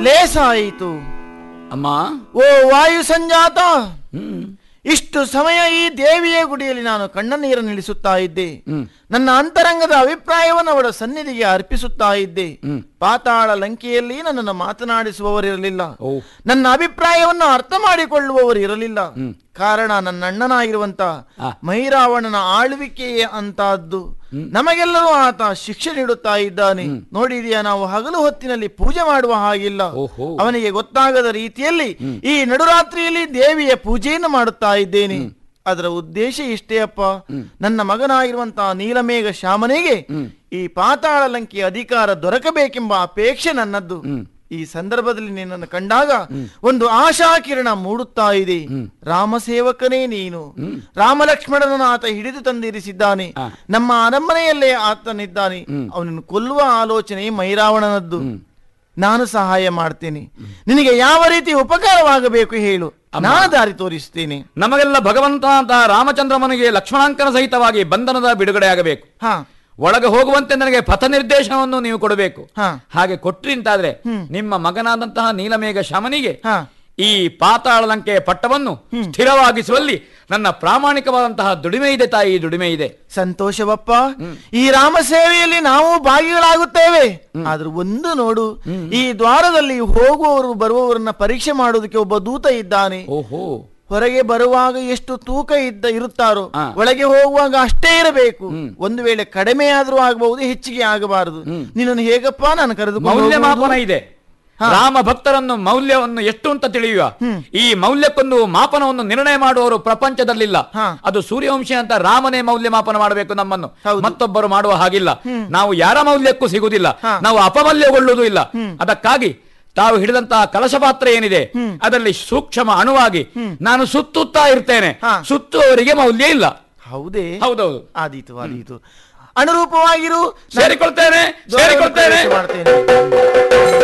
ಲೇಸಾಯಿತು ಅಮ್ಮ ಓ ವಾಯು ಸಂಜಾತ ಹ್ಮ್ ಇಷ್ಟು ಸಮಯ ಈ ದೇವಿಯ ಗುಡಿಯಲ್ಲಿ ನಾನು ಕಣ್ಣ ನೀರನ್ನು ಇಳಿಸುತ್ತಾ ಇದ್ದೆ ಹ್ಮ್. ನನ್ನ ಅಂತರಂಗದ ಅಭಿಪ್ರಾಯವನ್ನು ಅವಳ ಸನ್ನಿಧಿಗೆ ಅರ್ಪಿಸುತ್ತಾ ಇದ್ದೆ ಹ್ಮ್. ಪಾತಾಳ ಲಂಕೆಯಲ್ಲಿ ನನ್ನನ್ನು ಮಾತನಾಡಿಸುವವರಿರಲಿಲ್ಲ ಓ ನನ್ನ ಅಭಿಪ್ರಾಯವನ್ನು ಅರ್ಥ ಮಾಡಿಕೊಳ್ಳುವವರು ಇರಲಿಲ್ಲ ಹ್ಮ್. ಕಾರಣ ನನ್ನ ಅಣ್ಣನಾಗಿರುವಂತ ಆ. ಮೈರಾವಣನ ಆಳ್ವಿಕೆಯೇ ಅಂತಹದ್ದು ನಮಗೆಲ್ಲರೂ ಆತ ಶಿಕ್ಷೆ ನೀಡುತ್ತಾ ಇದ್ದಾನೆ ನೋಡಿದೆಯಾ ನಾವು ಹಗಲು ಹೊತ್ತಿನಲ್ಲಿ ಪೂಜೆ ಮಾಡುವ ಹಾಗಿಲ್ಲ ಓಹೋ. ಅವನಿಗೆ ಗೊತ್ತಾಗದ ರೀತಿಯಲ್ಲಿ ಈ ನಡುರಾತ್ರಿಯಲ್ಲಿ ದೇವಿಯ ಪೂಜೆಯನ್ನು ಮಾಡುತ್ತಾ ಇದ್ದೇನೆ ಅದರ ಉದ್ದೇಶ ಇಷ್ಟೇ ಅಪ್ಪ ನನ್ನ ಮಗನಾಗಿರುವಂತಹ ನೀಲಮೇಘ ಶ್ಯಾಮನಿಗೆ ಈ ಪಾತಾಳ ಲಂಕೆಯ ಅಧಿಕಾರ ದೊರಕಬೇಕೆಂಬ ಅಪೇಕ್ಷೆ ನನ್ನದ್ದು ಈ ಸಂದರ್ಭದಲ್ಲಿ ನಿನ್ನನ್ನು ಕಂಡಾಗ ಒಂದು ಆಶಾಕಿರಣ ಮೂಡುತ್ತಾ ಇದೆ ರಾಮಸೇವಕನೇ ನೀನು ರಾಮಲಕ್ಷ್ಮಣನನ್ನು ಆತ ಹಿಡಿದು ತಂದಿರಿಸಿದ್ದಾನೆ ಆ. ನಮ್ಮ ಅರಮನೆಯಲ್ಲೇ ಆತನಿದ್ದಾನೆ ಅವನನ್ನು ಕೊಲ್ಲುವ ಆಲೋಚನೆ ಮೈರಾವಣನದ್ದು ನಾನು ಸಹಾಯ ಮಾಡ್ತೇನೆ ನಿನಗೆ ಯಾವ ರೀತಿ ಉಪಕಾರವಾಗಬೇಕು ಹೇಳು ನಾನು ದಾರಿ ತೋರಿಸ್ತೇನೆ ನಮಗೆಲ್ಲ ಭಗವಂತ ಅಂತ ರಾಮಚಂದ್ರಮನಿಗೆ ಲಕ್ಷ್ಮಣಾಂಕನ ಸಹಿತವಾಗಿ ಬಂಧನದ ಬಿಡುಗಡೆಯಾಗಬೇಕು ಹಾ ಒಳಗೆ ಹೋಗುವಂತೆ ನನಗೆ ಪಥ ನಿರ್ದೇಶನವನ್ನು ನೀವು ಕೊಡಬೇಕು ಹಾ. ಹಾಗೆ ಕೊಟ್ರಿ ಅಂತಾದ್ರೆ ನಿಮ್ಮ ಮಗನಾದಂತಹ ನೀಲಮೇಘ ಶಮನಿಗೆ ಹಾ ಈ ಪಾತಾಳ ಲಂಕೆಯ ಪಟ್ಟವನ್ನು ಸ್ಥಿರವಾಗಿಸುವಲ್ಲಿ ನನ್ನ ಪ್ರಾಮಾಣಿಕವಾದಂತಹ ದುಡಿಮೆ ಇದೆ ತಾಯಿ ದುಡಿಮೆ ಇದೆ ಸಂತೋಷವಪ್ಪ ಈ ರಾಮ ಸೇವೆಯಲ್ಲಿ ನಾವು ಭಾಗಿಗಳಾಗುತ್ತೇವೆ ಆದ್ರೂ ಒಂದು ನೋಡು ಈ ದ್ವಾರದಲ್ಲಿ ಹೋಗುವವರು ಬರುವವರನ್ನ ಪರೀಕ್ಷೆ ಮಾಡುವುದಕ್ಕೆ ಒಬ್ಬ ದೂತ ಇದ್ದಾನೆ ಓಹೋ ಹೊರಗೆ ಬರುವಾಗ ಎಷ್ಟು ತೂಕ ಇದ್ದ ಇರುತ್ತಾರೋ ಆ. ಒಳಗೆ ಹೋಗುವಾಗ ಅಷ್ಟೇ ಇರಬೇಕು ಒಂದು ವೇಳೆ ಕಡಿಮೆ ಆದ್ರೂ ಆಗಬಹುದು ಹೆಚ್ಚಿಗೆ ಆಗಬಾರದು ನಿನ್ನನ್ನು ಹೇಗಪ್ಪ ನಾನು ಕರೆದುಕೊಂಡು ಮೌಲ್ಯಮಾಪನ ಹೋಗುವುದು? ಇದೆ ರಾಮ ಭಕ್ತರನ್ನು ಮೌಲ್ಯವನ್ನು ಎಷ್ಟು ಅಂತ ತಿಳಿಯುವ ಈ ಮೌಲ್ಯಕ್ಕೊಂದು ಮಾಪನವನ್ನು ನಿರ್ಣಯ ಮಾಡುವವರು ಪ್ರಪಂಚದಲ್ಲಿಲ್ಲ ಹಾ. ಅದು ಸೂರ್ಯವಂಶಿ ಅಂತ ರಾಮನೇ ಮೌಲ್ಯಮಾಪನ ಮಾಡಬೇಕು ನಮ್ಮನ್ನು ಹೌದು. ಮತ್ತೊಬ್ಬರು ಮಾಡುವ ಹಾಗಿಲ್ಲ ನಾವು ಯಾರ ಮೌಲ್ಯಕ್ಕೂ ಸಿಗುವುದಿಲ್ಲ ಹಾ. ನಾವು ಅಪಮೌಲ್ಯಗೊಳ್ಳುವುದೂ ಇಲ್ಲ ಅದಕ್ಕಾಗಿ ತಾವು ಹಿಡಿದಂತಹ ಕಲಶ ಪಾತ್ರ ಏನಿದೆ ಅದರಲ್ಲಿ ಸೂಕ್ಷ್ಮ ಅಣುವಾಗಿ ನಾನು ಸುತ್ತುತ್ತಾ ಇರ್ತೇನೆ ಹಾ. ಸುತ್ತುವವರಿಗೆ ಮೌಲ್ಯ ಇಲ್ಲ ಹೌದೇ ಹೌದೌದು ಆದೀತು ಆದೀತು ಅನುರೂಪವಾಗಿರು ನಾನು ಸೇರಿಕೊಳ್ತೇನೆ ದ್ವಾರವನ್ನು ಸೇರಿಕೊಳ್ತೇನೆ ಪ್ರವೇಶ ಮಾಡ್ತೇನೆ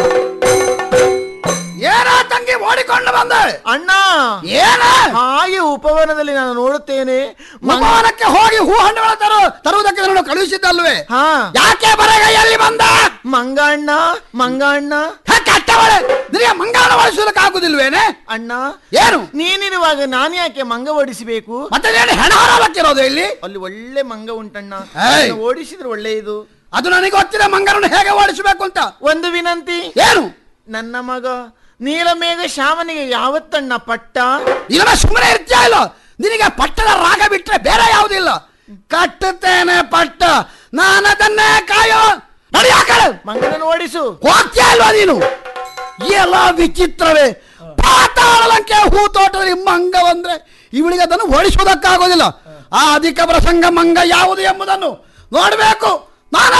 ಏನ ತಂಗಿ ಓಡಿಕೊಂಡು ಬಂದ ಅಣ್ಣ ಏನ ಹಾಗೆ ಉಪವನದಲ್ಲಿ ನಾನು ನೋಡುತ್ತೇನೆ ಮಂಗ- ಉಪವನಕ್ಕೆ ಹೋಗಿ ಹೂ ಹಣ್ಣುಗಳ ತರು ತರುವುದಕ್ಕೆ ನಾನು ಕಳುಹಿಸಿದ್ದಲ್ವೇ ಹಾ ಯಾಕೆ ಬರಗೈಯಲ್ಲಿ ಬಂದ ಮಂಗ ಅಣ್ಣ ಮಂಗ ಅಣ್ಣ ಹೇ, ಕಟ್ಟವಳೆ ನಿನಗೆ ಮಂಗಾಳ ಒಳಿಸುವುದಕ್ಕೆ ಆಗುದಿಲ್ವೇನೆ ಅಣ್ಣ ಏನು ನೀನಿರುವಾಗ ನಾನು ಯಾಕೆ ಮಂಗ ಓಡಿಸಬೇಕು ಮತ್ತೆ ನೀನು ಹೆಣ ಹಾರಲಕ್ಕಿರೋದು ಇಲ್ಲಿ ಅಲ್ಲಿ ಒಳ್ಳೆ ಮಂಗ ಉಂಟಣ್ಣ ಏಯ್! ಅದನ್ನ ಓಡಿಸಿದ್ರೆ ಒಳ್ಳೆಯದು ಅದು ನನಗೆ ಗೊತ್ತಿದೆ ಮಂಗನನ್ನು ಹೇಗೆ ಓಡಿಸಬೇಕು ಅಂತ ಒಂದು ವಿನಂತಿ ಏನು ನನ್ನ ಮಗ ನೀಲಮೇಘ ಶ್ಯಾಮನಿಗೆ ಯಾವತ್ತಣ್ಣ ಪಟ್ಟ ಇದನ್ನ ಸುಮ್ಮನೆ ಇರ್ತೀಯ ಇಲ್ಲ ನಿನಗೆ ಪಟ್ಟದ ರಾಗ ಬಿಟ್ರೆ ಬೇರೆ ಯಾವುದಿಲ್ಲ ಕಟ್ಟುತ್ತೇನೆ ಪಟ್ಟ ನಾನದನ್ನೇ ಕಾಯೋ ನಡಿ ಆ ಕಡೆ ಮಂಗನನ್ನು ಓಡಿಸು ಹೋಗ್ತೀಯ ಅಲ್ವಾ ನೀನು ಎಲ್ಲ ವಿಚಿತ್ರವೇ ಪಾತಾಳ ಲಂಕೆ ಹೂ ತೋಟದಲ್ಲಿ ಮಂಗ ಬಂದ್ರೆ ಇವಳಿಗೆ ಅದನ್ನು ಓಡಿಸುವುದಕ್ಕಾಗೋದಿಲ್ಲ ಆ ಅಧಿಕ ಪ್ರಸಂಗ ಮಂಗ ಯಾವುದು ಎಂಬುದನ್ನು ನೋಡಬೇಕು ನಾನೇ